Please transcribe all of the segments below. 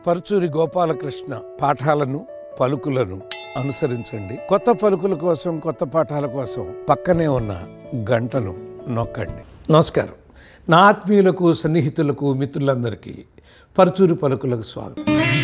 పరుచూరి గోపాలకృష్ణ పాఠాలను పలుకులను అనుసరించండి కొత్త పలుకుల కోసం కొత్త పాఠాల కోసం పక్కనే ఉన్న గంటను నొక్కండి నమస్కారం నా ఆత్మీయులకు సన్నిహితులకు మిత్రులందరికీ పరుచూరి పలుకులకు స్వాగతం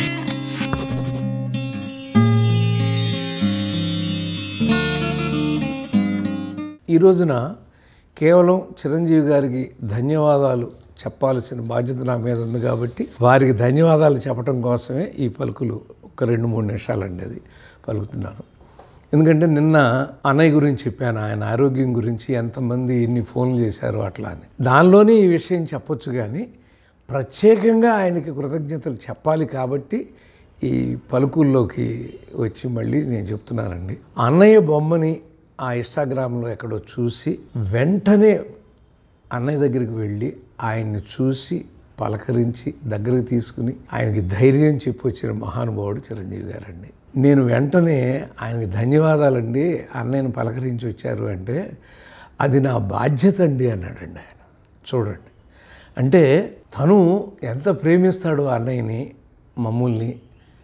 ఈ రోజున కేవలం చిరంజీవి గారికి ధన్యవాదాలు చెప్పాల్సిన బాధ్యత నా మీద ఉంది కాబట్టి వారికి ధన్యవాదాలు చెప్పడం కోసమే ఈ పలుకులు ఒక రెండు మూడు నిమిషాలండి అది పలుకుతున్నాను ఎందుకంటే నిన్న అన్నయ్య గురించి చెప్పాను ఆయన ఆరోగ్యం గురించి ఎంతమంది ఎన్ని ఫోన్లు చేశారు అట్లా అని దానిలోనే ఈ విషయం చెప్పొచ్చు కానీ ప్రత్యేకంగా ఆయనకి కృతజ్ఞతలు చెప్పాలి కాబట్టి ఈ పలుకుల్లోకి వచ్చి మళ్ళీ నేను చెప్తున్నానండి అన్నయ్య బొమ్మని ఆ ఇన్స్టాగ్రామ్లో ఎక్కడో చూసి వెంటనే అన్నయ్య దగ్గరికి వెళ్ళి ఆయన్ని చూసి పలకరించి దగ్గరికి తీసుకుని ఆయనకి ధైర్యం చెప్పి వచ్చిన మహానుభావుడు చిరంజీవి గారండి నేను వెంటనే ఆయనకి ధన్యవాదాలండి అన్నయ్యని పలకరించి వచ్చారు అంటే అది నా బాధ్యత అండి అన్నాడండి ఆయన చూడండి అంటే తను ఎంత ప్రేమిస్తాడో అన్నయ్యని మమ్మల్ని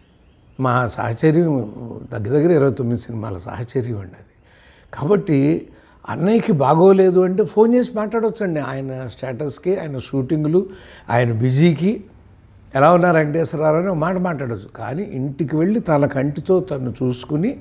మా సహచర్యం దగ్గర దగ్గర ఇరవై తొమ్మిది సినిమాల సహచర్యం అండి అది కాబట్టి అన్నయ్యకి బాగోలేదు అంటే ఫోన్ చేసి మాట్లాడవచ్చండి ఆయన స్టేటస్కి ఆయన షూటింగ్లు ఆయన బిజీకి ఎలా ఉన్నారు వెంకటేశ్వరరావు అని ఒక మాట మాట్లాడవచ్చు కానీ ఇంటికి వెళ్ళి తన కంటితో తను చూసుకుని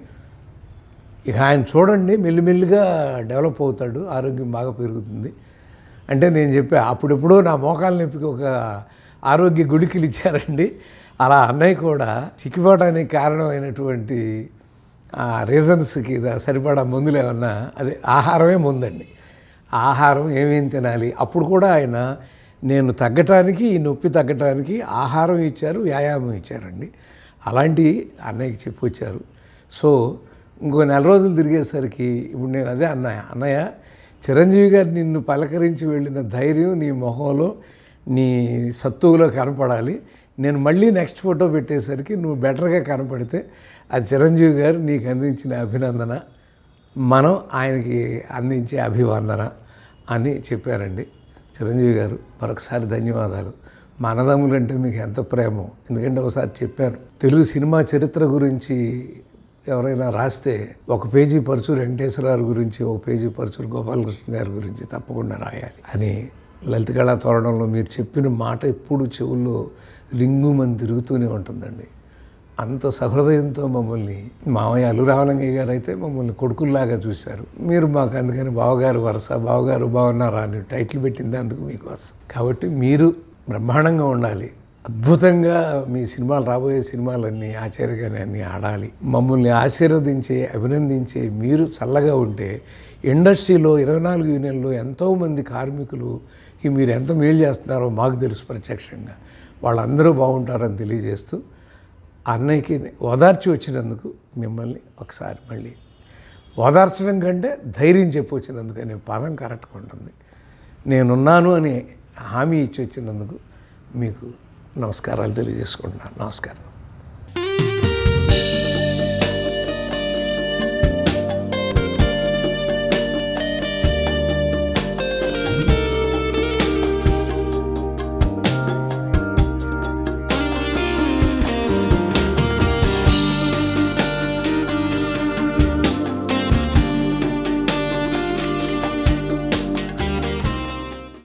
ఇక ఆయన చూడండి మెల్లిమెల్లిగా డెవలప్ అవుతాడు ఆరోగ్యం బాగా పెరుగుతుంది అంటే నేను చెప్పా అప్పుడెప్పుడో నా మోకాల నొప్పికి ఒక ఆరోగ్య గుడికిలు ఇచ్చారండి అలా అన్నయ్య కూడా చిక్కిపోవడానికి కారణమైనటువంటి ఆ రీజన్స్కి దా- సరిపడా మందులు ఏమన్నా అదే ఆహారమే ముందండి ఆహారం ఏమేమి తినాలి అప్పుడు కూడా ఆయన నేను తగ్గటానికి ఈ నొప్పి తగ్గటానికి ఆహారం ఇచ్చారు వ్యాయామం ఇచ్చారండి అలాంటి అన్నయ్యకి చెప్పొచ్చారు సో ఇంకో నెల రోజులు తిరిగేసరికి ఇప్పుడు నేను అదే అన్నయ్య అన్నయ్య చిరంజీవి గారు నిన్ను పలకరించి వెళ్ళిన ధైర్యం నీ మొహంలో నీ సత్తువులో కనపడాలి నేను మళ్ళీ నెక్స్ట్ ఫోటో పెట్టేసరికి నువ్వు బెటర్గా కనపడితే అది చిరంజీవి గారు నీకు అందించిన అభినందన మనం ఆయనకి అందించే అభివందన అని చెప్పారండి చిరంజీవి గారు మరొకసారి ధన్యవాదాలు మా అన్నదమ్ములంటే మీకు ఎంత ప్రేమో ఎందుకంటే ఒకసారి చెప్పాను తెలుగు సినిమా చరిత్ర గురించి ఎవరైనా రాస్తే ఒక పేజీ పరచూరు వెంకటేశ్వరరావు గురించి ఒక పేజీ పరచూరు గోపాలకృష్ణ గారి గురించి తప్పకుండా రాయాలి అని లలిత కళా తోరణంలో మీరు చెప్పిన మాట ఎప్పుడు చెవుల్లో రింగుమని తిరుగుతూనే ఉంటుందండి అంత సహృదయంతో మమ్మల్ని మామయ్య అల్లురావలంగయ్య గారు అయితే మమ్మల్ని కొడుకుల్లాగా చూశారు మీరు మాకు అందుకని బావగారు వరుస బావగారు బాగున్నారా అని టైటిల్ పెట్టింది అందుకు మీకోసం కాబట్టి మీరు బ్రహ్మాండంగా ఉండాలి అద్భుతంగా మీ సినిమాలు రాబోయే సినిమాలన్నీ ఆశ్చర్యగానే అన్నీ ఆడాలి మమ్మల్ని ఆశీర్వదించే అభినందించే మీరు చల్లగా ఉంటే ఇండస్ట్రీలో ఇరవై నాలుగు యూనియన్లో ఎంతోమంది కార్మికులుకి మీరు ఎంత మేలు చేస్తున్నారో మాకు తెలుసు ప్రత్యక్షంగా వాళ్ళందరూ బాగుంటారని తెలియజేస్తూ అన్నయ్యకి ఓదార్చి వచ్చినందుకు మిమ్మల్ని ఒకసారి మళ్ళీ ఓదార్చడం కంటే ధైర్యం చెప్పి వచ్చినందుకు అనే పదం కరెక్ట్గా ఉంటుంది నేనున్నాను అని హామీ ఇచ్చి వచ్చినందుకు మీకు నమస్కారాలు తెలియజేసుకుంటున్నాను నమస్కారం